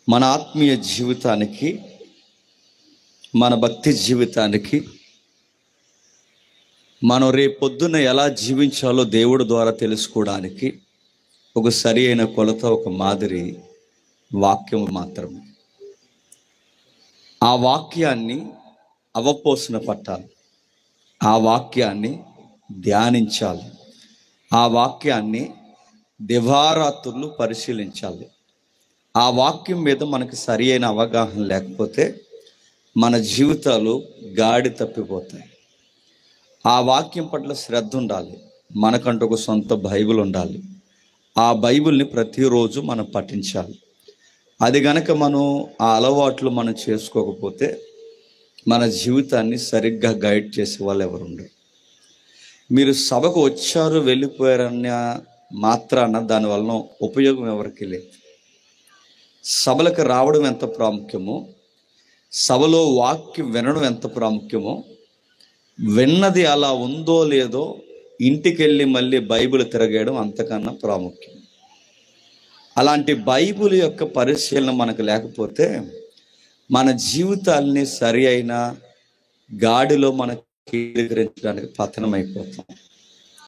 మన ఆత్మీయ జీవితానికి మన భక్తి జీవితానికి మనం రేపొద్దున ఎలా జీవించాలో దేవుడి ద్వారా తెలుసుకోవడానికి ఒక సరి అయిన కొలత ఒక మాదిరి వాక్యము మాత్రమే ఆ వాక్యాన్ని అవపోసన పట్టాలి ఆ వాక్యాన్ని ధ్యానించాలి ఆ వాక్యాన్ని దివారాత్రులు పరిశీలించాలి ఆ వాక్యం మీద మనకి సరి అయిన అవగాహన లేకపోతే మన జీవితాలు గాడి తప్పిపోతాయి ఆ వాక్యం పట్ల శ్రద్ధ ఉండాలి మనకంటూ ఒక సొంత బైబిల్ ఉండాలి ఆ బైబిల్ని ప్రతిరోజు మనం పఠించాలి అది గనక మనం ఆ అలవాట్లు మనం చేసుకోకపోతే మన జీవితాన్ని సరిగ్గా గైడ్ చేసే వాళ్ళు ఎవరు ఉండరు మీరు సభకు వచ్చారు వెళ్ళిపోయారన్న మాత్రాన దానివలన ఉపయోగం ఎవరికి లేదు సభలకు రావడం ఎంత ప్రాముఖ్యమో సభలో వాక్యం వినడం ఎంత ప్రాముఖ్యమో విన్నది అలా ఉందో లేదో ఇంటికెళ్ళి మళ్ళీ బైబిల్ తిరగేయడం అంతకన్నా ప్రాముఖ్యం అలాంటి బైబిల్ యొక్క పరిశీలన మనకు లేకపోతే మన జీవితాల్ని సరి అయిన గాడిలో మనం కేంద్రీకరించడానికి పతనం అయిపోతాం